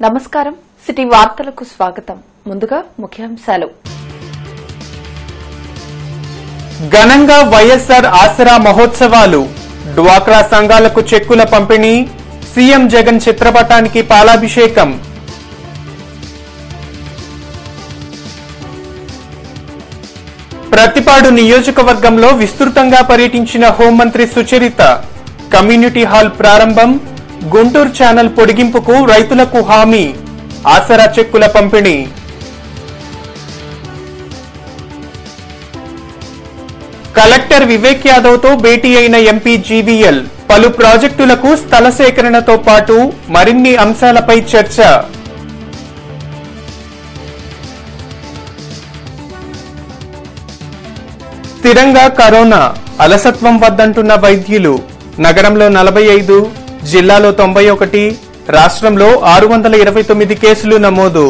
నమస్కారం సిటీ వార్తలకు స్వాగతం ముందుగా ముఖ్యాంశాలు ఘనంగా వైఎస్ఆర్ ఆసరా మహోత్సవాలు డ్వాక్రా సంఘాలకు చెక్కుల పంపిణీ సీఎం జగన్ చిత్రపటానికి పాలాభిషేకం ప్రతిపాడు నియోజకవర్గంలో విస్తృతంగా పర్యటించిన హోంమంత్రి సుచరిత కమ్యూనిటీ హాల్ ప్రారంభం గుంటూరు ఛానల్ పొడిగింపుకు రైతులకు హామీ ఆసరా చెక్కుల పంపిణీ కలెక్టర్ వివేక్ యాదవ్ తో భేటీ అయిన ఎంపీ జీవీఎల్ పలు ప్రాజెక్టులకు స్థల సేకరణతో పాటు మరిన్ని అంశాలపై చర్చ స్థిరంగా కరోనా అలసత్వం వద్దంటున్న వైద్యులు నగరంలో నలభై ఐదు జిల్లాలో తొంభై ఒకటి రాష్ట్రంలో ఆరు వందల ఇరవై తొమ్మిది కేసులు నమోదు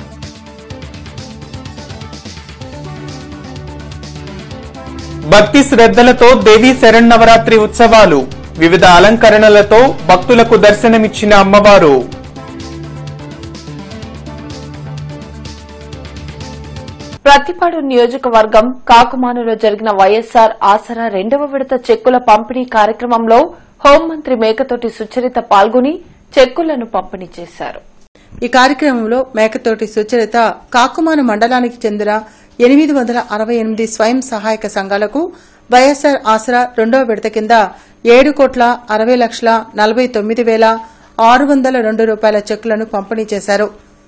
భక్తి శ్రద్ధలతో దేవీ శరన్నవరాత్రి ఉత్సవాలు వివిధ అలంకరణలతో భక్తులకు దర్శనమిచ్చిన అమ్మవారు ప్రతిపాడు నియోజకవర్గం కాకుమానులో జరిగిన వైఎస్సార్ ఆసరా రెండవ విడత చెక్కుల పంపిణీ కార్యక్రమంలో హోంమంత్రి మేకతోటి సుచరిత పాల్గొని చెక్కులను పంపిణీ చేశారు ఈ కార్యక్రమంలో మేకతోటి సుచరిత కాకుమాను మండలానికి చెందిన ఎనిమిది వందల అరవై ఎనిమిది స్వయం సహాయక సంఘాలకు వైఎస్సార్ ఆసరా రెండో విడత కింద ఏడు కోట్ల అరవై లక్షల నలభై తొమ్మిది వేల ఆరు వందల రెండు రూపాయల చెక్కులను పంపిణీ చేశారు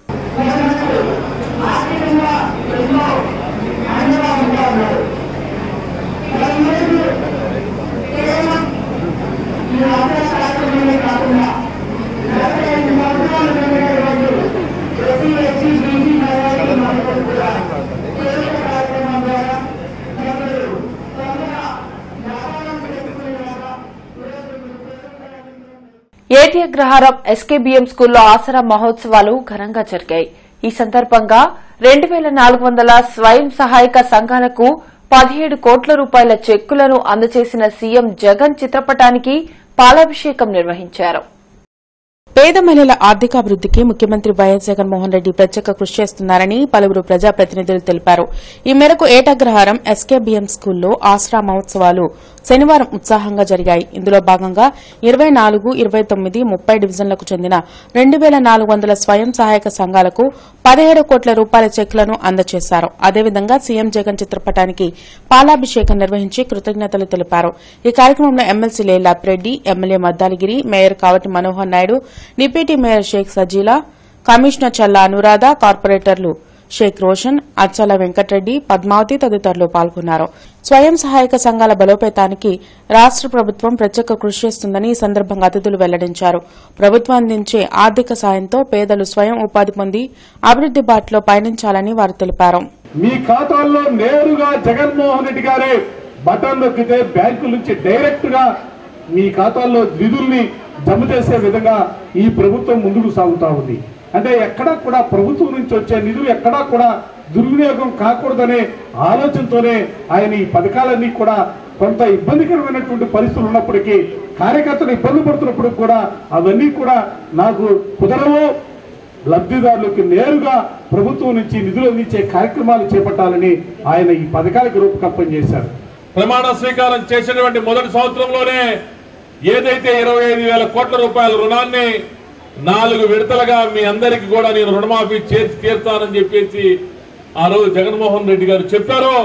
ఏటి అగ్రహారం ఎస్కేబీఎం స్కూల్లో ఆసరా మహోత్సవాలు ఘనంగా జరిగాయి ఈ సందర్భంగా రెండు వేల నాలుగు వందల స్వయం సహాయక సంఘాలకు పదిహేడు కోట్ల రూపాయల చెక్కులను అందజేసిన సీఎం జగన్ చిత్రపటానికి పాలాభిషేకం నిర్వహించారు పేద మహిళల ఆర్థికాభివృద్దికి ముఖ్యమంత్రి వైఎస్ జగన్మోహన్ రెడ్డి ప్రత్యేక కృషి చేస్తున్నారని పలువురు ప్రజాప్రతినిధులు తెలిపారు ఈ మేరకు ఏటగ్రహారం ఎస్కేబీఎం స్కూల్లో ఆసరా మహోత్సవాలు శనివారం ఉత్సాహంగా జరిగాయి ఇందులో భాగంగా ఇరవై నాలుగు ఇరవై తొమ్మిది ముప్పై డివిజన్లకు చెందిన రెండు వేల నాలుగు వందల స్వయం సహాయక సంఘాలకు పదిహేడు కోట్ల రూపాయల చెక్లను అందజేశారు అదేవిధంగా సీఎం జగన్ చిత్రపటానికి పాలాభిషేకం నిర్వహించి కృతజ్ఞతలు తెలిపారు ఈ కార్యక్రమంలో MLC Lelapireddy MLA Maddaligiri mayor Kavati Manohar Naidu deputy mayor Shaik Sajila commissioner Challa Anuradha కార్పొరేటర్లు షేక్ రోషన్ అచ్చల వెంకటరెడ్డి పద్మావతి తదితరులు పాల్గొన్నారు స్వయం సహాయక సంఘాల బలోపేతానికి రాష్ట ప్రభుత్వం ప్రత్యేక కృషి చేస్తుందని ఈ సందర్భంగా అతిథులు వెల్లడించారు ప్రభుత్వం అందించే ఆర్థిక సాయంతో పేదలు స్వయం ఉపాధి పొంది అభివృద్ది బాటలో పయనించాలని వారు తెలిపారు మీ ఖాతాల్లో నేరుగా జగన్మోహన్ రెడ్డి గారే బటన్ నొక్కితే బ్యాంకు నుంచి డైరెక్ట్ గా మీ ఖాతాల్లో నిధుల్ని జమ చేసే విధంగా ఈ ప్రభుత్వం ముందుకు సాగుతా ఉంది అంటే ఎక్కడా కూడా ప్రభుత్వం నుంచి వచ్చే నిధులు ఎక్కడా కూడా దుర్వినియోగం కాకూడదనే ఆలోచనతోనే ఆయన ఈ పథకాలన్నీ కూడా కొంత ఇబ్బందికరమైనటువంటి పరిస్థితులు ఉన్నప్పటికీ కార్యకర్తలు ఇబ్బంది పడుతున్నప్పుడు కూడా అవన్నీ కూడా నాకు కుదరవు లబ్ధిదారులకు నేరుగా ప్రభుత్వం నుంచి నిధులు అందించే కార్యక్రమాలు చేపట్టాలని ఆయన ఈ పథకాలకు రూపకల్పన చేశారు ప్రమాణ స్వీకారం చేసినటువంటి మొదటి సంవత్సరంలోనే ఏదైతే ఇరవై ఐదు వేల కోట్ల రూపాయల రుణాన్ని నాలుగు విడతలుగా మీ అందరికీ కూడా నేను రుణమాఫీ చేసి తీర్తానని చెప్పేసి ఆ రోజు జగన్మోహన్ రెడ్డి గారు చెప్పారో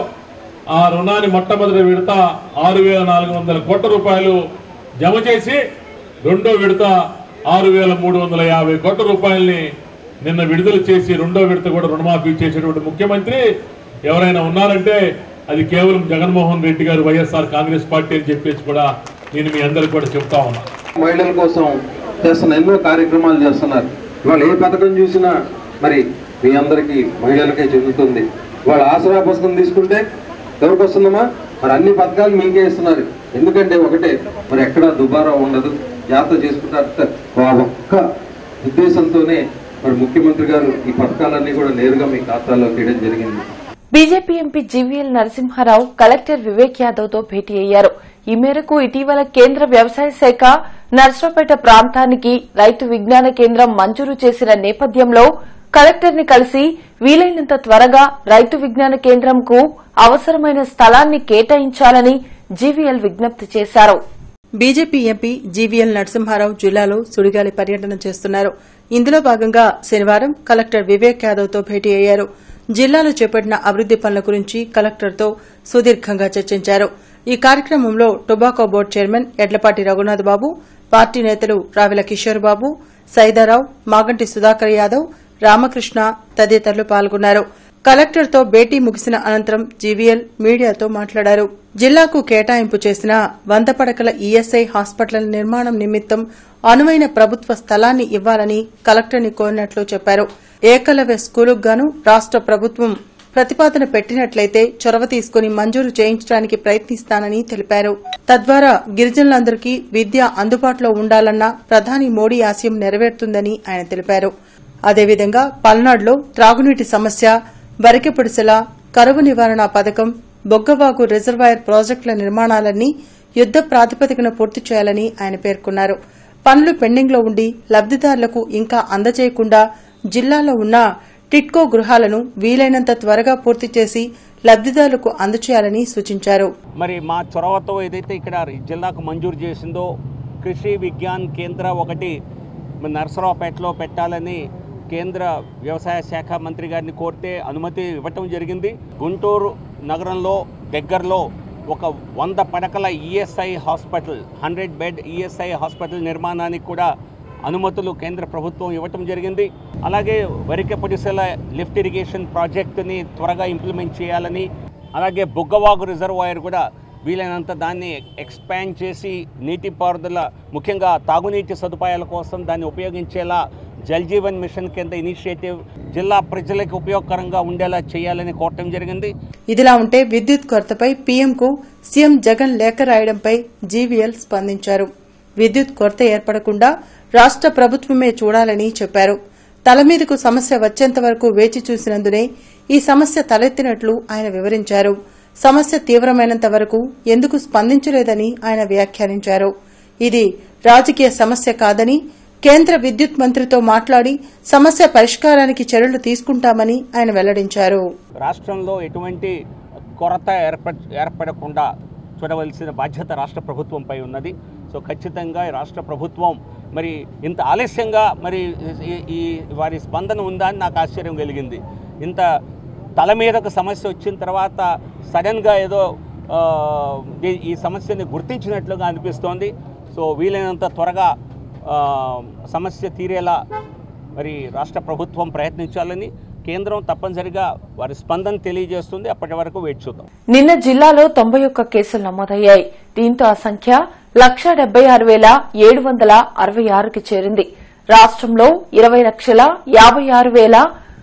ఆ రుణాన్ని మొట్టమొదటి విడత ఆరు వేల నాలుగు వందల కోట్ల రూపాయలు జమ చేసి రెండో విడత ఆరు వేల మూడు వందల యాభై కోట్ల రూపాయల్ని నిన్న విడుదల చేసి రెండో విడత కూడా రుణమాఫీ చేసేటువంటి ముఖ్యమంత్రి ఎవరైనా ఉన్నారంటే అది కేవలం జగన్మోహన్ రెడ్డి గారు వైఎస్ఆర్ కాంగ్రెస్ పార్టీ అని చెప్పేసి కూడా నేను మీ అందరికి కూడా చెప్తా ఉన్నా మహిళల కోసం చేస్తున్న ఎన్నో కార్యక్రమాలు చేస్తున్నారు ఇవాళ ఏ పథకం చూసినా మరి మీ అందరికీ మహిళలకే చెందుతుంది ఇవాళ ఆసరా పుస్తకం తీసుకుంటే ఎవరికి వస్తుందమ్మా మరి అన్ని పథకాలు మీకే ఇస్తున్నారు ఎందుకంటే ఒకటే మరి ఎక్కడా దుబారా ఉండదు జాగ్రత్త చేసుకుంటారు ఆ ఒక్క ఉద్దేశంతోనే మరి ముఖ్యమంత్రి గారు ఈ పథకాలన్నీ కూడా నేరుగా మీ ఖాతాలోకి వేయడం జరిగింది BJP MP GVL Narasimharao collector Vivek Yadav తో భేటీ అయ్యారు ఈ మేరకు ఇటీవల కేంద్ర వ్యవసాయ శాఖ నర్సరావుపేట ప్రాంతానికి రైతు విజ్ఞాన కేంద్రం మంజూరు చేసిన నేపథ్యంలో కలెక్టర్ ని కలిసి వీలైనంత త్వరగా రైతు విజ్ఞాన కేంద్రంకు అవసరమైన స్థలాన్ని కేటాయించాలని జీవీఎల్ విజ్ఞప్తి చేశారు బీజేపీ ఎంపీ జీవీఎల్ నరసింహారావు జిల్లాలో సుడిగాలి పర్యటన చేస్తున్నారు ఇందులో భాగంగా శనివారం కలెక్టర్ వివేక్ యాదవ్ తో భేటీ అయ్యారు జిల్లాలో చేపట్టిన అభివృద్ది పనుల గురించి కలెక్టర్తో సుదీర్ఘంగా చర్చించారు ఈ కార్యక్రమంలో tobacco board chairman Yedlapati Raghunath Babu పార్టీ నేతలు రావిల కిషోర్ బాబు సైదారావు మాగంటి సుధాకర్ యాదవ్ రామకృష్ణ తదితరులు పాల్గొన్నారు కలెక్టర్తో భేటీ ముగిసిన అనంతరం జీవీఎల్ మీడియాతో మాట్లాడారు జిల్లాకు కేటాయింపు చేసిన వంద పడకల ఈఎస్ఐ హాస్పిటల్ నిర్మాణం నిమిత్తం అనువైన ప్రభుత్వ స్థలాన్ని ఇవ్వాలని కలెక్టర్ని కోరినట్లు చెప్పారు ఏకలవ్య స్కూలుకు గాను రాష్ట ప్రభుత్వం ప్రతిపాదన పెట్టినట్లయితే చొరవ తీసుకుని మంజూరు చేయించడానికి ప్రయత్నిస్తానని తెలిపారు తద్వారా గిరిజనులందరికీ విద్య అందుబాటులో ఉండాలన్న ప్రధాని మోడీ ఆశయం నెరవేరుతుందని ఆయన తెలిపారు అదేవిధంగా పల్నాడులో త్రాగునీటి సమస్య వరకెపుడిసెల కరువు నివారణ పథకం బొగ్గవాగు రిజర్వాయర్ ప్రాజెక్టుల నిర్మాణాలన్నీ యుద్ద ప్రాతిపదికన పూర్తి చేయాలని ఆయన పేర్కొన్నారు పనులు పెండింగ్లో ఉండి లబ్దిదారులకు ఇంకా అందజేయకుండా జిల్లాలో ఉన్న టిట్కో గృహాలను వీలైనంత త్వరగా పూర్తి చేసి లబ్దిదారులకు అందజేయాలని సూచించారు మరి మా చొరవతో ఏదైతే ఇక్కడ జిల్లాకు మంజూరు చేసిందో కృషి విజ్ఞాన్ కేంద్ర ఒకటి మన నరసరావుపేటలో పెట్టాలని కేంద్ర వ్యవసాయ శాఖ మంత్రి గారిని కోరితే అనుమతి ఇవ్వటం జరిగింది గుంటూరు నగరంలో దగ్గరలో ఒక వంద పడకల ESI hospital hundred bed ESI hospital నిర్మాణానికి కూడా అనుమతులు కేంద్ర ప్రభుత్వం ఇవ్వటం జరిగింది అలాగే వరికెపొడిసెల లిఫ్ట్ ఇరిగేషన్ ప్రాజెక్టుని త్వరగా ఇంప్లిమెంట్ చేయాలని అలాగే బుగ్గవాగు రిజర్వాయర్ కూడా వీలైనంత దాన్ని ఎక్స్పాండ్ చేసి నీటిపారుదల ముఖ్యంగా తాగునీటి సదుపాయాల కోసం దాన్ని ఉపయోగించేలా జల్ జీవన్ మిషన్ కింద ఇనిషియేటివ్ జిల్లా ప్రజలకు ఉపయోగకరంగా ఉండేలా చేయాలని కోరటం జరిగింది ఇదిలా ఉంటే విద్యుత్ కొరతపై పీఎంకు సీఎం జగన్ లేఖ రాయడంపై జీవీఎల్ స్పందించారు విద్యుత్ కొరత ఏర్పడకుండా రాష్ట ప్రభుత్వమే చూడాలని చెప్పారు తల మీదకు సమస్య వచ్చేంత వరకు వేచి చూసినందునే ఈ సమస్య తలెత్తినట్లు ఆయన వివరించారు సమస్య తీవ్రమైనంత వరకు ఎందుకు స్పందించలేదని ఆయన వ్యాఖ్యానించారు ఇది రాజకీయ సమస్య కాదని కేంద్ర విద్యుత్ మంత్రితో మాట్లాడి సమస్య పరిష్కారానికి చర్యలు తీసుకుంటామని ఆయన వెల్లడించారు రాష్ట్రంలో ఎటువంటి కొరత ఏర్ప ఏర్పడకుండా చూడవలసిన బాధ్యత రాష్ట్ర ప్రభుత్వంపై ఉన్నది సో ఖచ్చితంగా ఈ రాష్ట్ర ప్రభుత్వం మరి ఇంత ఆలస్యంగా మరి ఈ- ఈ వారి స్పందన ఉందా అని నాకు ఆశ్చర్యం కలిగింది ఇంత తల మీదకు సమస్య వచ్చిన తర్వాత సడన్గా ఏదో ఆ, ఈ- ఈ సమస్యని గుర్తించినట్లుగా అనిపిస్తోంది సో వీలైనంత త్వరగా ఆ, సమస్య తీరేలా మరి రాష్ట్ర ప్రభుత్వం ప్రయత్నించాలని కేంద్రం తప్పనిసరిగా వారి స్పందన తెలియజేస్తుంది అప్పటి వరకు వేచి చూద్దాం నిన్న జిల్లాలో తొంభై ఒక్క కేసులు నమోదయ్యాయి దీంతో ఆ సంఖ్య లక్ష డెబ్బై ఆరు వేల ఏడు వందల అరవై ఆరుకి చేరింది రాష్టంలో ఇరవై లక్షల యాబై ఆరు వేల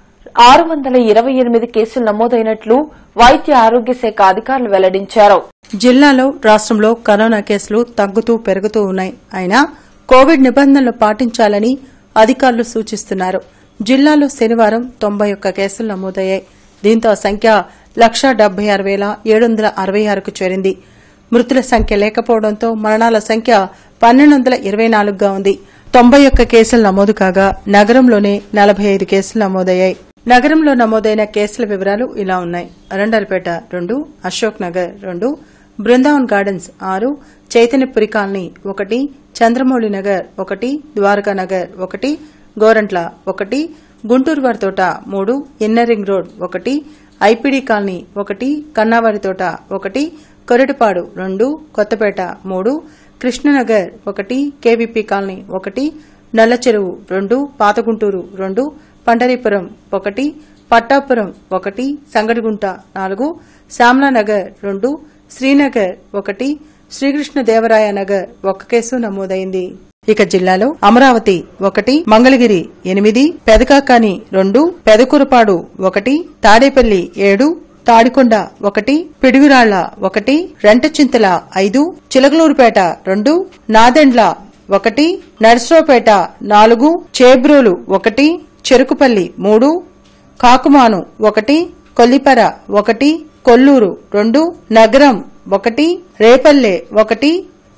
ఆరు వందల ఇరవై ఎనిమిది కేసులు నమోదైనట్లు వైద్య ఆరోగ్య శాఖ అధికారులు వెల్లడించారు జిల్లాలో రాష్ట్రంలో కరోనా కేసులు తగ్గుతూ పెరుగుతూ ఉన్నాయి అయినా కోవిడ్ నిబంధనలు పాటించాలని అధికారులు సూచిస్తున్నారు జిల్లాలో శనివారం తొంభై ఒక్క కేసులు నమోదయ్యాయి దీంతో ఆ సంఖ్య లక్షా డెబ్బై ఆరు వేల ఏడు వందల అరవై ఆరుకు చేరింది మృతుల సంఖ్య లేకపోవడంతో మరణాల సంఖ్య పన్నెండు వందల ఇరవై నాలుగుగా ఉంది తొంభై ఒక్క కేసులు నమోదు కాగా నగరంలోనే నలభై ఐదు కేసులు నమోదయ్యాయి నగరంలో నమోదైన కేసుల వివరాలు ఇలా ఉన్నాయి అరండల్పేట రెండు అశోక్ నగర్ రెండు బృందావన్ గార్డెన్స్ ఆరు చైతన్యపురి కాలనీ ఒకటి చంద్రమౌళి నగర్ ఒకటి ద్వారకా నగర్ ఒకటి గోరంట్ల ఒకటి గుంటూరు వారి తోట మూడు ఇన్నర్ రింగ్ రోడ్ ఒకటి ఐపీడీ కాలనీ ఒకటి కన్నావారి తోట ఒకటి కొరటిపాడు రెండు కొత్తపేట మూడు కృష్ణనగర్ ఒకటి కేవీపీ కాలనీ ఒకటి నల్లచెరువు రెండు పాతగుంటూరు రెండు పండరీపురం ఒకటి పట్టాపురం ఒకటి సంగడిగుంట నాలుగు శ్యామ్లానగర్ రెండు శ్రీనగర్ ఒకటి శ్రీకృష్ణదేవరాయ నగర్ ఒక కేసు నమోదైంది ఇక జిల్లాలో అమరావతి ఒకటి మంగళగిరి ఎనిమిది పెదకాకాని రెండు పెదకురపాడు ఒకటి తాడేపల్లి ఏడు తాడికొండ ఒకటి పిడుగురాళ్ల ఒకటి రెంటచింతల ఐదు చిలకలూరుపేట రెండు నాదెండ్ల ఒకటి నర్సరావుపేట నాలుగు చేబ్రోలు ఒకటి చెరుకుపల్లి మూడు కాకుమాను ఒకటి కొల్లిపర ఒకటి కొల్లూరు రెండు నగరం ఒకటి రేపల్లె ఒకటి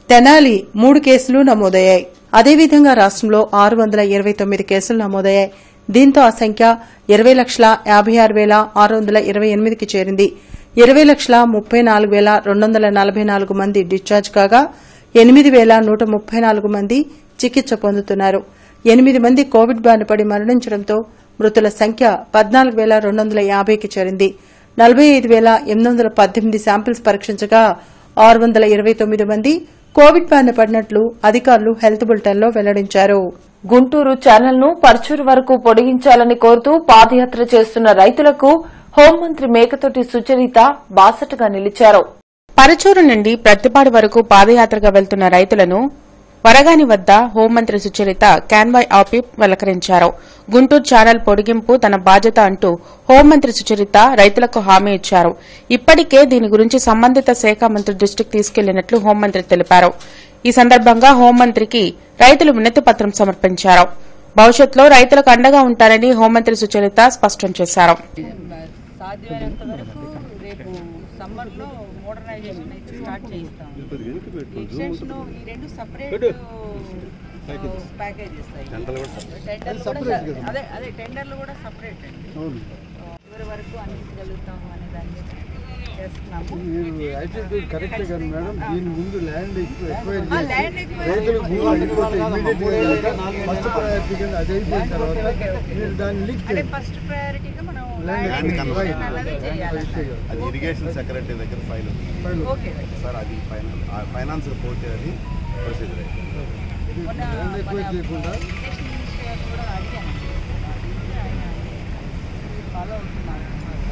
తెనాలి మూడు కేసులు నమోదయ్యాయి అదేవిధంగా రాష్ట్రంలో ఆరు వందల ఇరవై తొమ్మిది కేసులు నమోదయ్యాయి దీంతో ఆ సంఖ్య ఇరవై లక్షల యాభై ఆరు వేల ఆరు వందల ఇరవై ఎనిమిదికి చేరింది ఇరవై లక్షల ముప్పై నాలుగు వేల రెండు వందల నలభై నాలుగు మంది డిశ్చార్జ్ కాగా ఎనిమిది వేల నూట ముప్పై నాలుగు మంది చికిత్స పొందుతున్నారు ఎనిమిది మంది కోవిడ్ బారిన పడి మరణించడంతో మృతుల సంఖ్య పద్నాలుగు వేల రెండు వందల యాభైకి చేరింది నలభై ఐదు వేల ఎనిమిది వందల పద్దెనిమిది శాంపిల్స్ పరీక్షించగా ఆరు వందల ఇరవై తొమ్మిది మంది కోవిడ్ బారిన పడినట్లు అధికారులు హెల్త్ బులెటిన్లో వెల్లడించారు గుంటూరు ఛానల్ ను పర్చూరు వరకు పొడిగించాలని కోరుతూ పాదయాత్ర చేస్తున్న రైతులకు హోంమంత్రి మేకతోటి సుచరిత బాసటగా నిలిచారు పరచూరు నుండి ప్రత్తిపాడు వరకు పాదయాత్రగా వెళ్తున్న రైతులను వరగాని వద్ద హోంమంత్రి సుచరిత క్యాన్వాయ్ ఆపి పలకరించారు గుంటూరు ఛానల్ పొడిగింపు తన బాధ్యత అంటూ హోంమంత్రి సుచరిత రైతులకు హామీ ఇచ్చారు ఇప్పటికే దీని గురించి సంబంధిత శాఖ మంత్రి దృష్టికి తీసుకెళ్లినట్లు హోంమంత్రి తెలిపారు ఈ సందర్భంగా హోంమంత్రికి రైతులు వినతి పత్రం సమర్పించారు భవిష్యత్తులో రైతులకు అండగా ఉంటారని హోంమంత్రి సుచరిత స్పష్టం చేశారు సాధ్యమైనంత వరకు రేపు సమ్మర్లో మోడర్నైజేషన్ అయితే స్టార్ట్ చేయిస్తాం ఎక్స్టెన్షన్ ఈ రెండు సపరేట్ ప్యాకేజ్ ఇస్తాయి టెండర్లు కూడా అదే అదే టెండర్లు కూడా సపరేట్ అండి ఎవరి వరకు అందించగలుగుతాము అనే దాన్ని చేస్తున్నాము కరెక్టే కానీ మేడం దీని ముందు ల్యాండ్ ఎక్వైర్ ఆ, land acquire రైతులకు చేసి- భూమి అయిపోతే ఇమీడియట్ ఫస్ట్ ప్రయారిటీ కింద అది అయిపోయిన తర్వాత మీరు దాన్ని లింక్ అంటే చేయండి ఫస్ట్ ప్రయారిటీగా మనం Land land acquisition acquisition అన్నది చేయాలి అది ఇరిగేషన్ సెక్రటరీ దగ్గర ఫైల్ ఉంది ఓకే సార్ అది ఫైనాన్స్ ఫైనాన్స్ రిపోర్ట్ అది ప్రొసీజర్ మొన్న ల్యాండ్ ఎక్వైర్ చేయకుండా ఇరిగేషన్ మినిస్టర్ గారిని కూడా అడిగాను ఆయన ఫాలో అవుతున్నారు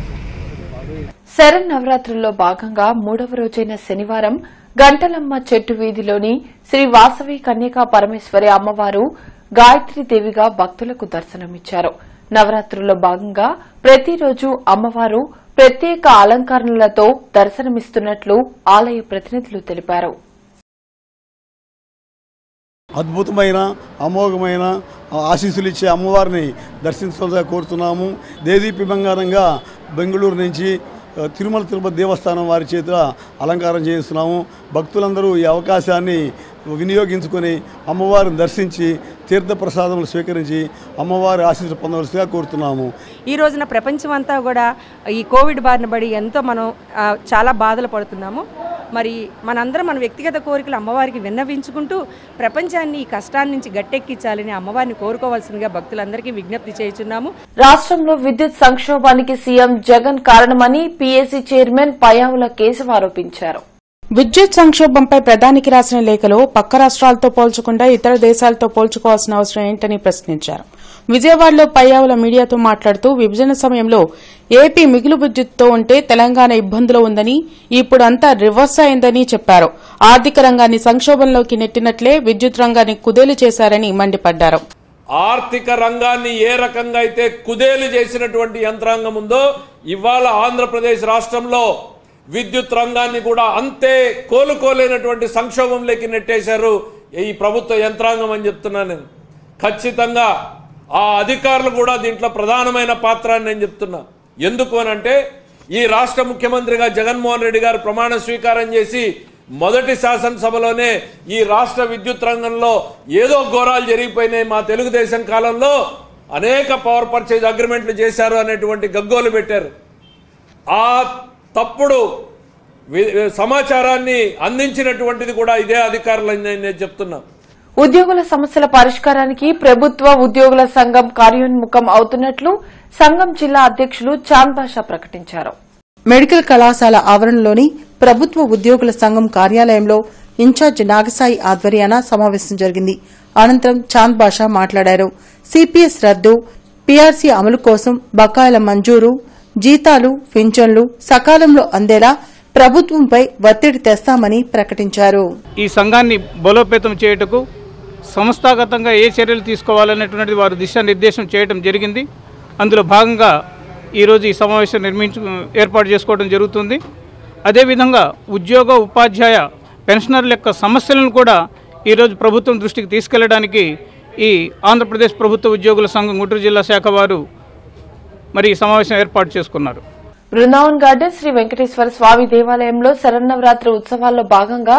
శరణ్ నవరాత్రుల్లో భాగంగా మూడవ రోజైన శనివారం గంటలమ్మ చెట్టు వీధిలోని శ్రీ వాసవి కన్యకా పరమేశ్వరి అమ్మవారు గాయత్రీదేవిగా భక్తులకు దర్శనమిచ్చారు నవరాత్రుల్లో భాగంగా ప్రతిరోజు అమ్మవారు ప్రత్యేక అలంకరణలతో దర్శనమిస్తున్నట్లు ఆలయ ప్రతినిధులు తెలిపారు అద్భుతమైన అమోఘమైన ఆశీస్సులు ఇచ్చే అమ్మవారిని దర్శించాలని కోరుతున్నాము దేదీపి బంగారంగా బెంగళూరు నుంచి ఆ, తిరుమల తిరుపతి దేవస్థానం వారి చేత అలంకారం చేస్తున్నాము భక్తులందరూ ఈ అవకాశాన్ని వినియోగించుకొని అమ్మవారిని దర్శించి తీర్థప్రసాదములు స్వీకరించి అమ్మవారి ఆశీస్సులు పొందవలసిగా కోరుతున్నాము ఈ రోజున ప్రపంచం అంతా కూడా ఈ కోవిడ్ బారిన పడి ఎంతో మనం ఆ, చాలా బాధలు పడుతున్నాము మరి మనందరం మన వ్యక్తిగత కోరికలు అమ్మవారికి విన్నవించుకుంటూ ప్రపంచాన్ని ఈ కష్టాన్ని నుంచి గట్టెక్కించాలని అమ్మవారిని కోరుకోవాల్సిందిగా భక్తులందరికీ విజ్ఞప్తి చేయుచున్నాము రాష్ట్రంలో విద్యుత్ సంక్షోభానికి సీఎం జగన్ కారణమని పీఏసీ చైర్మన్ పయావుల కేశవ్ ఆరోపించారు విద్యుత్ సంక్షోభంపై ప్రధానికి రాసిన లేఖలో పక్క రాష్ట్రాలతో పోల్చకుండా ఇతర దేశాలతో పోల్చుకోవాల్సిన అవసరం ఏంటని ప్రశ్నించారు విజయవాడలో పయ్యావుల మీడియాతో మాట్లాడుతూ విభజన సమయంలో ఏపీ మిగులు విద్యుత్తో ఉంటే తెలంగాణ ఇబ్బందులో ఉందని ఇప్పుడు అంతా రివర్స్ అయిందని చెప్పారు ఆర్థిక రంగాన్ని సంక్షోభంలోకి నెట్టినట్లే విద్యుత్ రంగాన్ని కుదేలు చేశారని మండిపడ్డారు ఆర్థిక రంగాన్ని ఏ రకంగా అయితే కుదేలు చేసినటువంటి యంత్రాంగం ఉందో ఇవాళ ఆంధ్రప్రదేశ్ రాష్ట్రంలో విద్యుత్ రంగాన్ని కూడా అంతే కోలుకోలేనటువంటి సంక్షోభంలోకి నెట్టేశారు ఈ ప్రభుత్వ యంత్రాంగం అని చెప్తున్నాను నేను ఖచ్చితంగా ఆ అధికారులు కూడా దీంట్లో ప్రధానమైన పాత్ర అని నేను చెప్తున్నా ఎందుకు అనంటే ఈ రాష్ట్ర ముఖ్యమంత్రిగా జగన్మోహన్ రెడ్డి గారు ప్రమాణ స్వీకారం చేసి మొదటి శాసనసభలోనే ఈ రాష్ట్ర విద్యుత్ రంగంలో ఏదో ఘోరాలు జరిగిపోయినాయి మా తెలుగుదేశం కాలంలో అనేక పవర్ పర్చేజ్ అగ్రిమెంట్లు చేశారు అనేటువంటి గగ్గోలు పెట్టారు ఆ తప్పుడు వి- సమాచారాన్ని అందించినటువంటిది కూడా ఇదే అధికారులని నేను నేను చెప్తున్నా ఉద్యోగుల సమస్యల పరిష్కారానికి ప్రభుత్వ ఉద్యోగుల సంఘం కార్యోన్ముఖం అవుతున్నట్లు సంఘం జిల్లా అధ్యక్షులు చాంద్ బాషా ప్రకటించారు మెడికల్ కళాశాల ఆవరణలోని ప్రభుత్వ ఉద్యోగుల సంఘం కార్యాలయంలో ఇన్ఛార్జ్ నాగసాయి ఆధ్వర్యాన సమావేశం జరిగింది అనంతరం చాంద్ బాషా మాట్లాడారు సిపిఎస్ రద్దు పీఆర్సీ అమలు కోసం బకాయిల మంజూరు జీతాలు పింఛన్లు సకాలంలో అందేలా ప్రభుత్వంపై ఒత్తిడి తెస్తామని ప్రకటించారు ఈ సంఘాన్ని బలోపేతం చేయుటకు సంస్థాగతంగా ఏ చర్యలు తీసుకోవాలనేటువంటిది వారు దిశానిర్దేశం చేయడం జరిగింది అందులో భాగంగా ఈరోజు ఈ సమావేశం నిర్మించు ఏర్పాటు చేసుకోవడం జరుగుతుంది అదేవిధంగా ఉద్యోగ ఉపాధ్యాయ పెన్షనర్ల యొక్క సమస్యలను కూడా ఈరోజు ప్రభుత్వం దృష్టికి తీసుకెళ్లడానికి ఈ ఆంధ్రప్రదేశ్ ప్రభుత్వ ఉద్యోగుల సంఘం గుంటూరు జిల్లా శాఖ వారు మరి ఈ సమావేశం ఏర్పాటు చేసుకున్నారు బృందావన్ గార్డెన్ శ్రీ వెంకటేశ్వర స్వామి దేవాలయంలో శరన్నవరాత్రి ఉత్సవాల్లో భాగంగా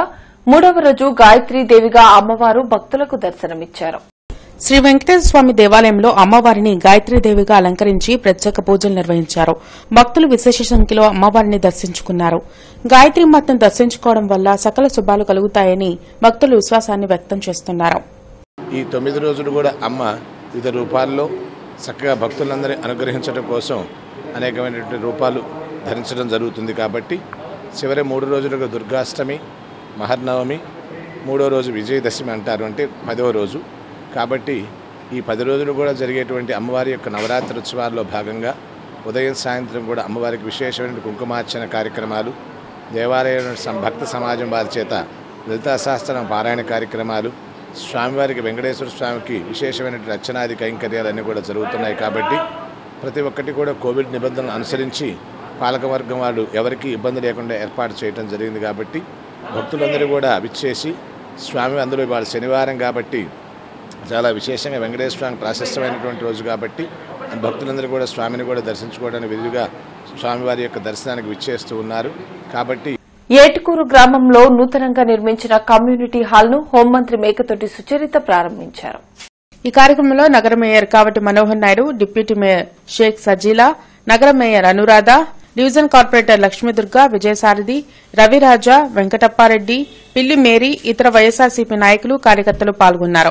మూడవ రోజు గాయత్రీదేవిగా అమ్మవారు భక్తులకు దర్శనమిచ్చారు శ్రీ వెంకటేశ్వర స్వామి దేవాలయంలో అమ్మవారిని గాయత్రీదేవిగా అలంకరించి ప్రత్యేక పూజలు నిర్వహించారు భక్తులు విశేష సంఖ్యలో అమ్మవారిని దర్శించుకున్నారు గాయత్రి మాతను దర్శించుకోవడం వల్ల సకల శుభాలు కలుగుతాయని భక్తులు విశ్వాసాన్ని వ్యక్తం చేస్తున్నారు ఈ తొమ్మిది రోజులు కూడా అమ్మ వివిధ రూపాల్లో చక్కగా భక్తులందరినీ అనుగ్రహించడం కోసం అనేకమైనటువంటి రూపాలు ధరించడం జరుగుతుంది కాబట్టి చివరి మూడు రోజులుగా దుర్గాష్టమి మహర్నవమి మూడో రోజు విజయదశమి అంటారు అంటే పదవ రోజు కాబట్టి ఈ పది రోజులు కూడా జరిగేటువంటి అమ్మవారి యొక్క నవరాత్రి ఉత్సవాల్లో భాగంగా ఉదయం సాయంత్రం కూడా అమ్మవారికి విశేషమైన కుంకుమార్చన కార్యక్రమాలు దేవాలయం సం- భక్త సమాజం వారి చేత లలితా శాస్త్రం పారాయణ కార్యక్రమాలు స్వామివారికి వెంకటేశ్వర స్వామికి విశేషమైనటువంటి అర్చనాది కైంకర్యాలన్నీ కూడా జరుగుతున్నాయి కాబట్టి ప్రతి ఒక్కటి కూడా కోవిడ్ నిబంధనలు అనుసరించి పాలకవర్గం వాళ్ళు ఎవరికీ ఇబ్బంది లేకుండా ఏర్పాటు చేయడం జరిగింది కాబట్టి భక్తులందరూ కూడా విచ్చేసి స్వామి అందులో ఇవాళ శనివారం కాబట్టి చాలా విశేషంగా వెంకటేశ్వర స్వామి ప్రాశస్త్యమైనటువంటి రోజు కాబట్టి భక్తులందరూ కూడా స్వామిని కూడా దర్శించుకోవడానికి విధిగా స్వామివారి యొక్క దర్శనానికి విచ్చేస్తూ ఉన్నారు కాబట్టి ఏటుకూరు గ్రామంలో నూతనంగా నిర్మించిన కమ్యూనిటీ హాల్ ను హోంమంత్రి మేకతోటి సుచరిత ప్రారంభించారు ఈ కార్యక్రమంలో నగర mayor Kavati Manohar Naidu deputy mayor Shaik Sajila నగర mayor Anuradha division corporator Lakshmidurga Vijayasarathi Raviraja Venkatappareddy Pilli Mary ఇతర వైఎస్ఆర్సీపీ నాయకులు కార్యకర్తలు పాల్గొన్నారు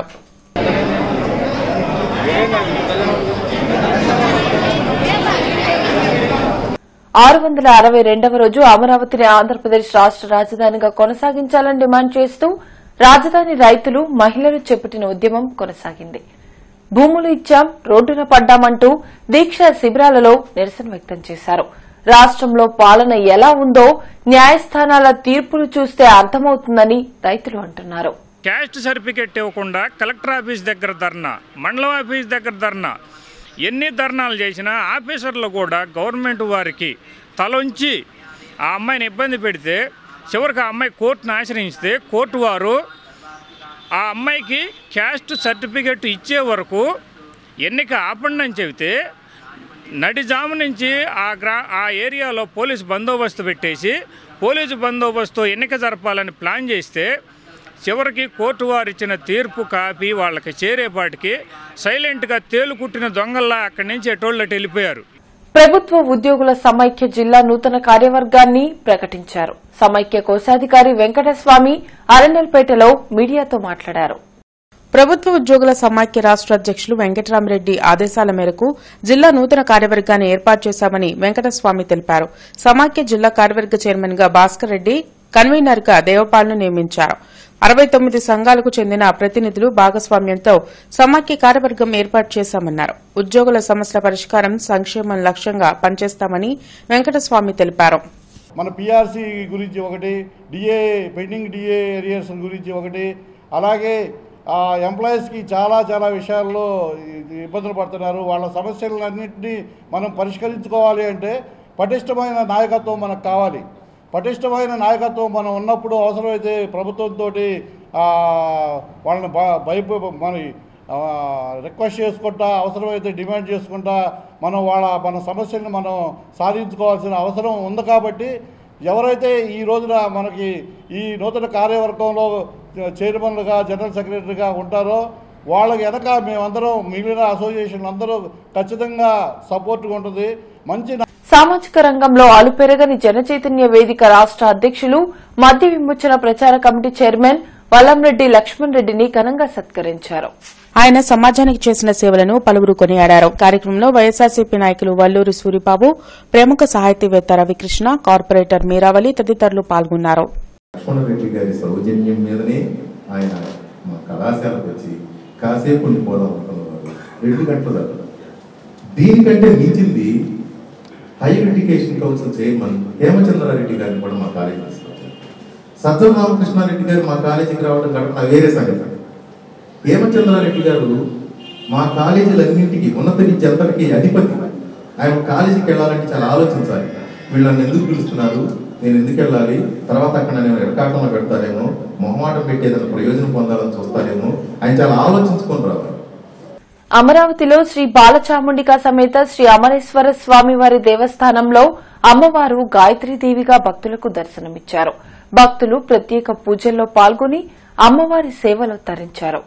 ఆరు వందల అరవై రెండవ రోజు అమరావతిని ఆంధ్రప్రదేశ్ రాష్ట రాజధానిగా కొనసాగించాలని డిమాండ్ చేస్తూ రాజధాని రైతులు మహిళలు చేపట్టిన ఉద్యమం కొనసాగింది భూములు ఇచ్చాం రోడ్డున పడ్డామంటూ దీక్ష శిబిరాలలో నిరసన వ్యక్తం చేశారు రాష్టంలో పాలన ఎలా ఉందో న్యాయస్థానాల తీర్పులు చూస్తే అర్థమవుతుందని రైతులు అంటున్నారు క్యాస్ట్ సర్టిఫికెట్ ఇవ్వకుండా కలెక్టర్ ఆఫీస్ దగ్గర ధర్నా మండలం ఆఫీస్ దగ్గర ధర్నా ఎన్ని ధర్నాలు చేసినా ఆఫీసర్లు కూడా గవర్నమెంట్ వారికి తలొంచి ఆ అమ్మాయిని ఇబ్బంది పెడితే చివరికి ఆ అమ్మాయి కోర్టును ఆశ్రయిస్తే కోర్టు వారు ఆ అమ్మాయికి క్యాస్ట్ సర్టిఫికెట్ ఇచ్చే వరకు ఎన్నిక ఆపండి అని చెబితే నడిజాము నుంచి ఆ గ్రా ఆ ఏరియాలో పోలీసు బందోబస్తు పెట్టేసి పోలీసు బందోబస్తు ఎన్నిక జరపాలని ప్లాన్ చేస్తే చివరికి కోర్టు వారు ఇచ్చిన తీర్పు కాపీ వాళ్ళకి చేరేపాటికి సైలెంట్గా తేలుకుట్టిన దొంగల్లా అక్కడి నుంచి ఎటోళ్ళటి వెళ్ళిపోయారు ప్రభుత్వ ఉద్యోగుల సమైక్య జిల్లా నూతన కార్యవర్గాన్ని ప్రకటించారు సమైక్య కోశాధికారి వెంకటస్వామి అరణ్యల్పేటలో మీడియాతో మాట్లాడారు ప్రభుత్వ ఉద్యోగుల సమాఖ్య రాష్ట అధ్యక్షులు వెంకటరామరెడ్డి ఆదేశాల మేరకు జిల్లా నూతన కార్యవర్గాన్ని ఏర్పాటు చేశామని వెంకటస్వామి తెలిపారు సమాఖ్య జిల్లా కార్యవర్గ చైర్మన్ గా భాస్కర్ రెడ్డి కన్వీనర్ గా దేవపాల్ను నియమించారు అరవై తొమ్మిది సంఘాలకు చెందిన ప్రతినిధులు భాగస్వామ్యంతో సమాఖ్య కార్యవర్గం ఏర్పాటు చేశామన్నారు ఉద్యోగుల సమస్యల పరిష్కారం సంక్షేమం లక్ష్యంగా పనిచేస్తామని వెంకటస్వామి తెలిపారు మన పిఆర్సీ గురించి ఒకటి డిఏ పెండింగ్ డిఏ ఏరియాస్ గురించి ఒకటి అలాగే ఆ ఎంప్లాయీస్కి చాలా చాలా విషయాల్లో ఇది ఇబ్బందులు పడుతున్నారు వాళ్ళ సమస్యలన్నింటినీ మనం పరిష్కరించుకోవాలి అంటే పటిష్టమైన నాయకత్వం మనకు కావాలి పటిష్టమైన నాయకత్వం మనం ఉన్నప్పుడు అవసరమైతే ప్రభుత్వంతో వాళ్ళని బ- భయప మన రిక్వెస్ట్ చేసుకుంటా అవసరమైతే డిమాండ్ చేసుకుంటా మనం వాళ్ళ మన సమస్యలను మనం సాధించుకోవాల్సిన అవసరం ఉంది కాబట్టి ఎవరైతే ఈ రోజున మనకి ఈ నూతన కార్యవర్గంలో చైర్మన్లుగా జనరల్ సెక్రటరీగా ఉంటారో వాళ్ళకి వెనక మేమందరం మిగిలిన అసోసియేషన్లు అందరూ ఖచ్చితంగా సపోర్ట్గా ఉంటుంది మంచి సామాజిక రంగంలో అలుపెరగని జనచైతన్య వేదిక రాష్ట అధ్యక్షులు మద్య విమోచన ప్రచార కమిటీ చైర్మన్ వల్లంరెడ్డి లక్ష్మణ్ రెడ్డిని ఘనంగా సత్కరించారు ఆయన సమాజానికి చేసిన సేవలను పలువురు కొనియాడారు కార్యక్రమంలో వైఎస్ఆర్సీపీ నాయకులు వల్లూరి సూరిబాబు ప్రముఖ సాహితీవేత్త రవికృష్ణ కార్పొరేటర్ మీరావళి తదితరులు పాల్గొన్నారు లక్ష్మణరెడ్డి గారి సౌజన్యం మీదనే ఆయన మా కళాశాలకు వచ్చి కాసేపు ఉండిపోదాం అనుకున్నవారు రెండు గంటలు చదవడం దీనికంటే మించింది higher education council chairman Hemachandrareddy garu కూడా మా కాలేజీ తీసుకొచ్చారు సజ్జల రామకృష్ణారెడ్డి గారు మా కాలేజీకి రావడం ఘటన వేరే సంగతి హేమచంద్రారెడ్డి గారు మా కాలేజీలన్నింటికి ఉన్నత విద్య అంతటికి అధిపతి ఆయన కాలేజీకి వెళ్ళాలంటే చాలా ఆలోచించాలి వీళ్ళని ఎందుకు పిలుస్తున్నారు నేను ఎందుకు వెళ్ళాలి తర్వాత అక్కడ నేను ఎడకాటంలో పెడతారేమో మొహమాటం పెట్టి ఏదైనా ప్రయోజనం పొందాలని చూస్తారేమో ఆయన చాలా ఆలోచించుకొని రావాలి అమరావతిలో శ్రీ బాలచాముండిక సమేత శ్రీ అమరేశ్వర స్వామివారి దేవస్థానంలో అమ్మవారు గాయత్రీదేవిగా భక్తులకు దర్శనమిచ్చారు భక్తులు ప్రత్యేక పూజల్లో పాల్గొని అమ్మవారి సేవలో తరించారు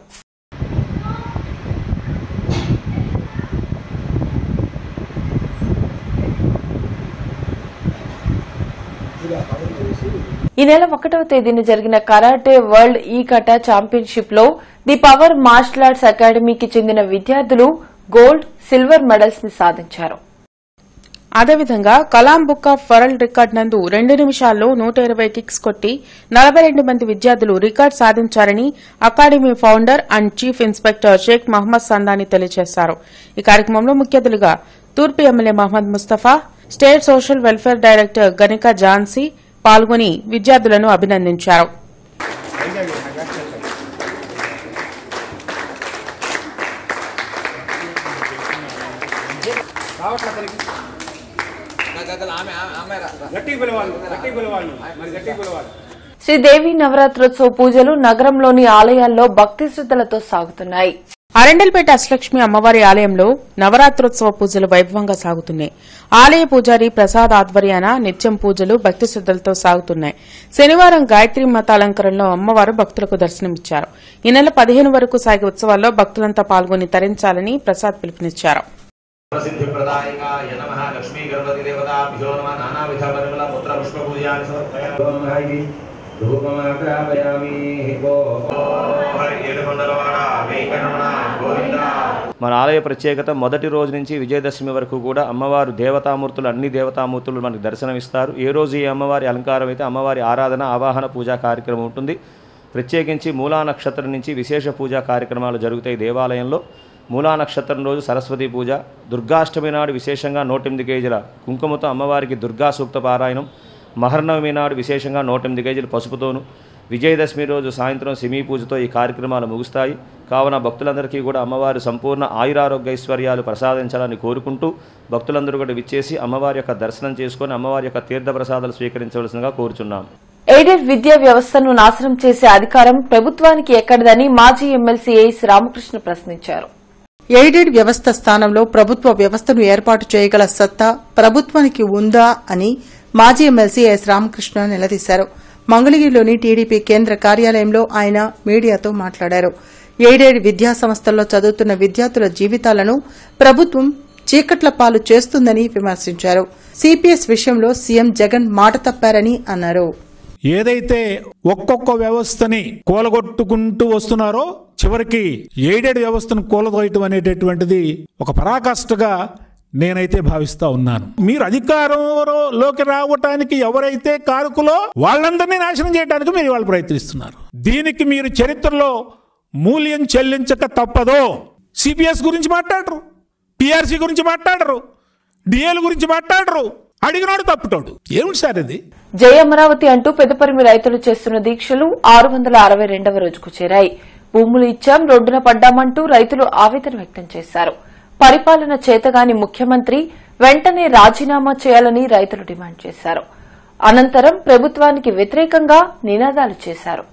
ఈ నెల ఒకటవ తేదీన జరిగిన కరాటే వరల్డ్ ఈ కటా ఛాంపియన్షిప్ లో ది పవర్ మార్షల్ ఆర్ట్స్ అకాడమీకి చెందిన విద్యార్థులు గోల్డ్ సిల్వర్ మెడల్స్ ని సాధించారు అదేవిధంగా Kalam book of world record నందు రెండు నిమిషాల్లో నూట ఇరవై కిక్స్ కొట్టి నలభై రెండు మంది విద్యార్థులు రికార్డు సాధించారని academy founder and chief inspector Sheikh Mohammed Sandani తెలియజేశారు ఈ కార్యక్రమంలో ముఖ్య అతిథులుగా తూర్పు MLA Mohammed Mustafa state social welfare director Ganika Jhansi పాల్గొని విద్యార్థులను అభినందించారు శ్రీదేవి నవరాత్రోత్సవ పూజలు నగరంలోని ఆలయాల్లో భక్తి శ్రద్దలతో సాగుతున్నాయి అరండల్పేట అష్టలక్ష్మి అమ్మవారి ఆలయంలో నవరాత్రోత్సవ పూజలు వైభవంగా సాగుతున్నాయి ఆలయ పూజారి ప్రసాద్ ఆధ్వర్యాన నిత్యం పూజలు భక్తి శ్రద్దలతో సాగుతున్నాయి శనివారం గాయత్రి మత అలంకరణలో అమ్మవారు భక్తులకు దర్శనమిచ్చారు ఈ నెల పదిహేను వరకు సాగే ఉత్సవాల్లో భక్తులంతా పాల్గొని తరించాలని ప్రసాద్ పిలుపునిచ్చారు ప్రసిద్ధిప్రదాయకాయ నమ లక్ష్మీ గణపతి దేవతాభ్యో నమ నానావిధ పరిమళ పుత్ర పుష్ప పూజాన్ని సమర్పయామి ధూపమాగ్రాపయామి ఓ ఏడుకొండలవాడ వెంకటరమణ గోవింద మన ఆలయ ప్రత్యేకత మొదటి రోజు నుంచి విజయదశమి వరకు కూడా అమ్మవారు దేవతామూర్తులు అన్ని దేవతామూర్తులు మనకు దర్శనమిస్తారు ఏ రోజు ఈ అమ్మవారి అలంకారం అయితే అమ్మవారి ఆరాధన ఆవాహన పూజా కార్యక్రమం ఉంటుంది ప్రత్యేకించి మూలా నక్షత్రం నుంచి విశేష పూజా కార్యక్రమాలు జరుగుతాయి దేవాలయంలో మూలా నక్షత్రం రోజు సరస్వతి పూజ దుర్గాష్టమి నాడు విశేషంగా నూటెనిమిది కేజీల కుంకుమతో అమ్మవారికి దుర్గా సూక్త పారాయణం మహర్నవమి నాడు విశేషంగా నూటెనిమిది కేజీల పసుపుతోను విజయదశమి రోజు సాయంత్రం సిమీ పూజతో ఈ కార్యక్రమాలు ముగుస్తాయి కావున భక్తులందరికీ కూడా అమ్మవారు సంపూర్ణ ఆయురారోగ్య ఐశ్వర్యాలు ప్రసాదించాలని కోరుకుంటూ భక్తులందరూ కూడా విచ్చేసి అమ్మవారి యొక్క దర్శనం చేసుకొని అమ్మవారి యొక్క తీర్థ ప్రసాదాలు స్వీకరించవలసిందిగా కోరుచున్నాం ఎయిడెడ్ విద్యా వ్యవస్థను నాశనం చేసే అధికారం ప్రభుత్వానికి ఎక్కడదని మాజీ ఎమ్మెల్సీ ఏఎస్ రామకృష్ణ ప్రశ్నించారు ఎయిడెడ్ వ్యవస్థ స్థానంలో ప్రభుత్వ వ్యవస్థను ఏర్పాటు చేయగల సత్తా ప్రభుత్వానికి ఉందా అని మాజీ ఎమ్మెల్సీ ఎస్ రామకృష్ణ నిలదీశారు మంగళగిరిలోని టీడీపీ కేంద్ర కార్యాలయంలో ఆయన మీడియాతో మాట్లాడారు ఎయిడెడ్ విద్యా సంస్థల్లో చదువుతున్న విద్యార్థుల జీవితాలను ప్రభుత్వం చీకట్ల పాలు చేస్తుందని విమర్శించారు సిపిఎస్ విషయంలో సీఎం జగన్ మాట తప్పారని అన్నారు ఏదైతే ఒక్కొక్క వ్యవస్థని కూలగొట్టుకుంటూ వస్తున్నారో చివరికి ఎయిడెడ్ వ్యవస్థను కూలదోయటం అనేటటువంటిది ఒక పరాకాష్ఠగా నేనైతే భావిస్తా ఉన్నాను మీరు అధికారంలోకి రావటానికి ఎవరైతే కారుకులో వాళ్ళందరినీ నాశనం చేయడానికి మీరు వాళ్ళు ప్రయత్నిస్తున్నారు దీనికి మీరు చరిత్రలో మూల్యం చెల్లించక తప్పదో సిపిఎస్ గురించి మాట్లాడరు పిఆర్సీ గురించి మాట్లాడరు డిఎల్ గురించి మాట్లాడరు అడిగినాడు తప్పుతాడు ఏమిటి సార్ ఇది జై అమరావతి అంటూ పెదపరిమి రైతులు చేస్తున్న దీక్షలు ఆరు వందల అరవై రెండవ రోజుకు చేరాయి భూములు ఇచ్చాం రోడ్డున పడ్డామంటూ రైతులు ఆవేదన వ్యక్తం చేశారు పరిపాలన చేతగాని ముఖ్యమంత్రి వెంటనే రాజీనామా చేయాలని రైతులు డిమాండ్ చేశారు అనంతరం ప్రభుత్వానికి వ్యతిరేకంగా నినాదాలు చేశారు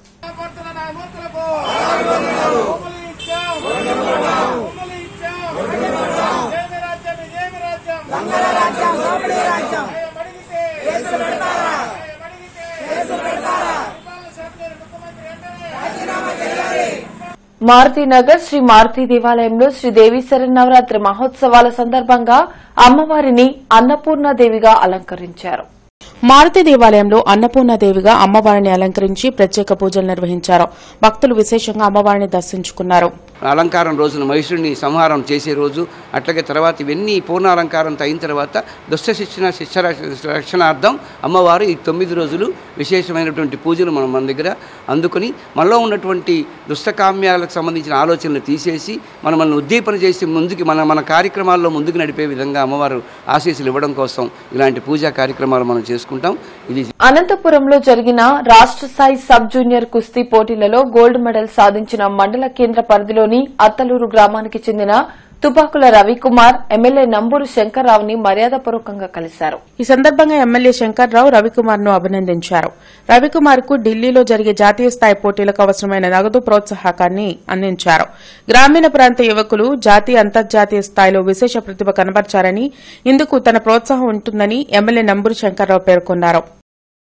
మారుతీనగర్ శ్రీ మారుతి దేవాలయంలో శ్రీ దేవి శరన్నవరాత్రి మహోత్సవాల సందర్భంగా అమ్మవారిని అన్నపూర్ణాదేవిగా అలంకరించారు మారుతి దేవాలయంలో అన్నపూర్ణాదేవిగా అమ్మవారిని అలంకరించి ప్రత్యేక పూజలు నిర్వహించారు భక్తులు విశేషంగా అమ్మవారిని దర్శించుకున్నారు అలంకారం రోజున మహిషుడిని సంహారం చేసే రోజు అట్లాగే తర్వాత ఇవన్నీ పూర్ణ అలంకారంతో అయిన తర్వాత దుష్ట శిక్షణ శిక్ష రక్షణార్థం అమ్మవారు ఈ తొమ్మిది రోజులు విశేషమైనటువంటి పూజలు మనం మన దగ్గర అందుకొని మనలో ఉన్నటువంటి దుష్టకామ్యాలకు సంబంధించిన ఆలోచనలు తీసేసి మనం మనల్ని ఉద్దీపన చేసి ముందుకు మన మన కార్యక్రమాల్లో ముందుకు నడిపే విధంగా అమ్మవారు ఆశీస్సులు ఇవ్వడం కోసం ఇలాంటి పూజా కార్యక్రమాలు మనం చేసుకుంటాం ఇది అనంతపురంలో జరిగిన రాష్ట్ర స్థాయి సబ్ జూనియర్ కుస్తీ పోటీలలో గోల్డ్ మెడల్ సాధించిన మండల కేంద్ర పరిధిలోని అత్తలూరు గ్రామానికి చెందిన తుపాకుల రవికుమార్ ఎమ్మెల్యే నంబూరు శంకర్రావుని మర్యాదపూర్వకంగా కలిశారు ఈ సందర్భంగా ఎమ్మెల్యే శంకర్రావు రవికుమార్ ను అభినందించారు రవికుమార్ కు ఢిల్లీలో జరిగే జాతీయ స్థాయి పోటీలకు అవసరమైన నగదు ప్రోత్సాహకాన్ని అందించారు గ్రామీణ ప్రాంత యువకులు జాతీయ అంతర్జాతీయ స్థాయిలో విశేష ప్రతిభ కనబర్చారని ఇందుకు తన ప్రోత్సాహం ఉంటుందని ఎమ్మెల్యే నంబూరు శంకర్రావు పేర్కొన్నారు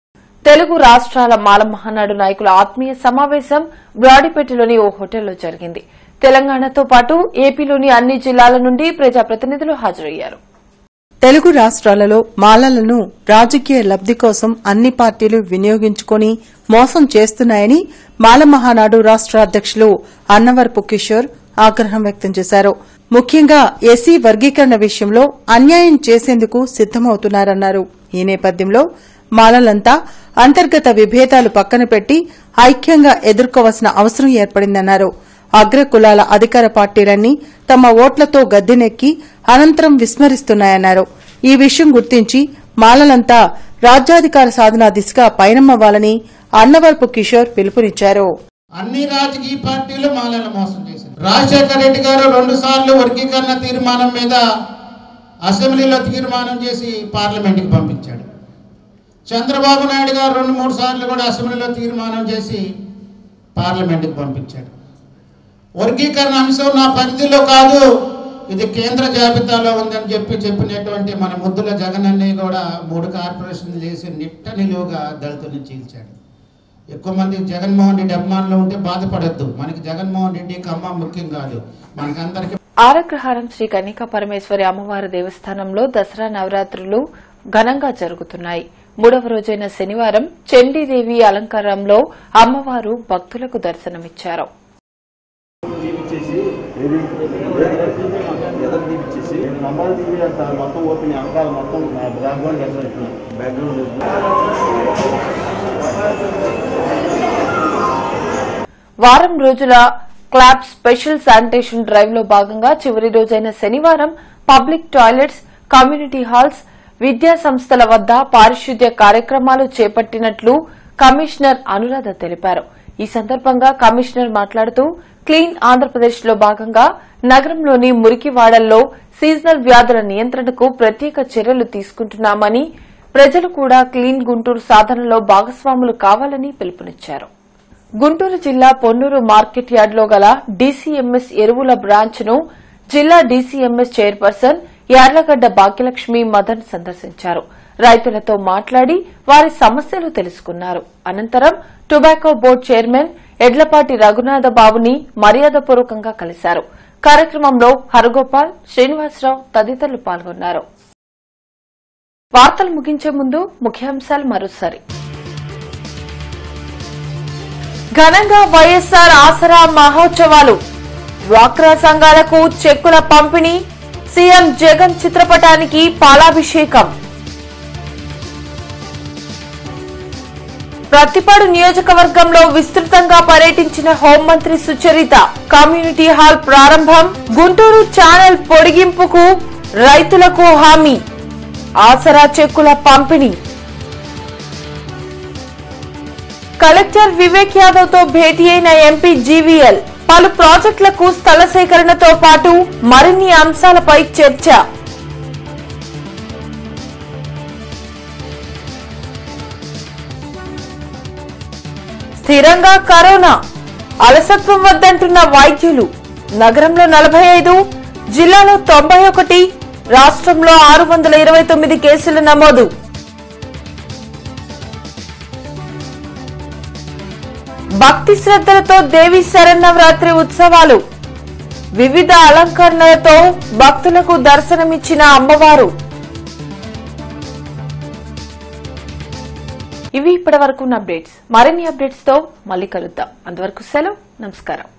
తెలుగు రాష్ట్రాల మాల మహానాడు నాయకుల ఆత్మీయ సమావేశం బ్రాడిపేటలోని ఓ హోటల్లో జరిగింది తెలంగాణతో పాటు ఏపీలోని అన్ని జిల్లాల నుండి ప్రజాప్రతినిధులు హాజరయ్యారు తెలుగు రాష్ట్రాలలో మాలలను రాజకీయ లబ్ది కోసం అన్ని పార్టీలు వినియోగించుకొని మోసం చేస్తున్నాయని మాల మహానాడు రాష్ట్ర అధ్యక్షులు అన్నవరపు కిషోర్ ఆగ్రహం వ్యక్తం చేశారు ముఖ్యంగా ఎస్సీ వర్గీకరణ విషయంలో అన్యాయం చేసేందుకు సిద్దమవుతున్నారన్నారు ఈ నేపథ్యంలో మాలలంతా అంతర్గత విభేదాలు పక్కన పెట్టి ఐక్యంగా ఎదుర్కోవాల్సిన అవసరం ఏర్పడిందన్నారు అగ్ర కులాల అధికార పార్టీలన్నీ తమ ఓట్లతో గద్దెనెక్కి అనంతరం విస్మరిస్తున్నాయన్నారు ఈ విషయం గుర్తించి మాలలంతా రాజ్యాధికార సాధన దిశగా పయనమవ్వాలని అన్నవరపు కిషోర్ పిలుపునిచ్చారు అన్ని రాజకీయ పార్టీలు మాలను మోసం చేశారు రాజశేఖర రెడ్డి గారు రెండు సార్లు వర్గీకరణ తీర్మానం మీద అసెంబ్లీలో తీర్మానం చేసి పార్లమెంట్కి పంపించాడు చంద్రబాబు నాయుడు గారు రెండు మూడు సార్లు కూడా అసెంబ్లీలో తీర్మానం చేసి పార్లమెంట్కి పంపించాడు వర్గీకరణ అంశం నా పరిధిలో కాదు ఇది కేంద్ర జాబితాలో ఉందని చెప్పి చెప్పినటువంటి మన ముద్దుల జగన్ అన్నయ్య కూడా మూడు కార్పొరేషన్లు చేసి నిట్ట నిలువుగా దళితుల్ని చీల్చాడు ఎక్కువ మంది జగన్మోహన్ రెడ్డి అభిమానులు ఉంటే బాధపడద్దు మనకి జగన్మోహన్ రెడ్డి కమ్మ ముఖ్యం కాదు మనకందరికి ఆరగ్రహారం శ్రీ కన్నికా పరమేశ్వరి అమ్మవారి దేవస్థానంలో దసరా నవరాత్రులు ఘనంగా జరుగుతున్నాయి మూడవ రోజైన శనివారం చండీదేవి అలంకారంలో అమ్మవారు భక్తులకు దర్శనమిచ్చారు తీపిచ్చేసి ఏది ఎదరు తీపిచ్చేసి నంబర్ తీపి అంత మొత్తం ఓపెన్ వెనకాల మొత్తం బ్యాక్గ్రౌండ్ ఎక్కడ బ్యాక్గ్రౌండ్ వారం రోజుల క్లాబ్ స్పెషల్ శానిటేషన్ డ్రైవ్ లో భాగంగా చివరి రోజైన శనివారం పబ్లిక్ టాయిలెట్స్ కమ్యూనిటీ హాల్స్ విద్యా సంస్థల వద్ద పారిశుద్ధ్య కార్యక్రమాలు చేపట్టినట్లు కమిషనర్ అనురాధ తెలిపారు ఈ సందర్భంగా కమిషనర్ మాట్లాడుతూ క్లీన్ ఆంధ్రప్రదేశ్ లో భాగంగా నగరంలోని మురికివాడల్లో సీజనల్ వ్యాధుల నియంత్రణకు ప్రత్యేక చర్యలు తీసుకుంటున్నామని ప్రజలు కూడా క్లీన్ గుంటూరు సాధనలో భాగస్వాములు కావాలని పిలుపునిచ్చారు గుంటూరు జిల్లా పొన్నూరు మార్కెట్ యార్డులో గల డీసీఎంఎస్ ఎరువుల బ్రాంచ్ ను జిల్లా డీసీఎంఎస్ చైర్పర్సన్ యార్లగడ్డ భాగ్యలక్ష్మి మదన్ సందర్శించారు రైతులతో మాట్లాడి వారి సమస్యలు తెలుసుకున్నారు అనంతరం tobacco board chairman Edlapati Raghunatha బాబుని మర్యాదపూర్వకంగా కలిశారు కార్యక్రమంలో హరగోపాల్ శ్రీనివాసరావు తదితరులు పాల్గొన్నారు వార్తలు ముగించే ముందు ముఖ్యాంశాలు మరోసారి ఘనంగా వైఎస్సార్ ఆసరా మహోత్సవాలు డ్వాక్రా సంఘాలకు చెక్కుల పంపిణీ సీఎం జగన్ చిత్రపటానికి పాలాభిషేకం ప్రతిపాడు నియోజకవర్గంలో విస్తృతంగా పర్యటించిన హోంమంత్రి సుచరిత కమ్యూనిటీ హాల్ ప్రారంభం గుంటూరు ఛానల్ పొడిగింపుకు రైతులకు హామీ ఆసరా చెక్కుల పంపిణీ కలెక్టర్ వివేక్ యాదవ్ తో భేటీ అయిన ఎంపీ జీవీఎల్ పలు ప్రాజెక్టులకు స్థల సేకరణతో పాటు మరిన్ని అంశాలపై చర్చ స్థిరంగా కరోనా అలసత్వం వద్దంటున్న వైద్యులు నగరంలో నలభై ఐదు జిల్లాలో తొంభై ఒకటి రాష్ట్రంలో ఆరు వందల ఇరవై తొమ్మిది కేసులు నమోదు భక్తి శ్రద్దలతో దేవి శరన్నవరాత్రి ఉత్సవాలు వివిధ అలంకరణలతో భక్తులకు దర్శనమిచ్చిన అమ్మవారు ఇవి ఇప్పటి వరకు అప్డేట్స్ మరిన్ని అప్డేట్స్ తో మళ్ళీ కలుద్దాం అంతవరకు సెలవు నమస్కారం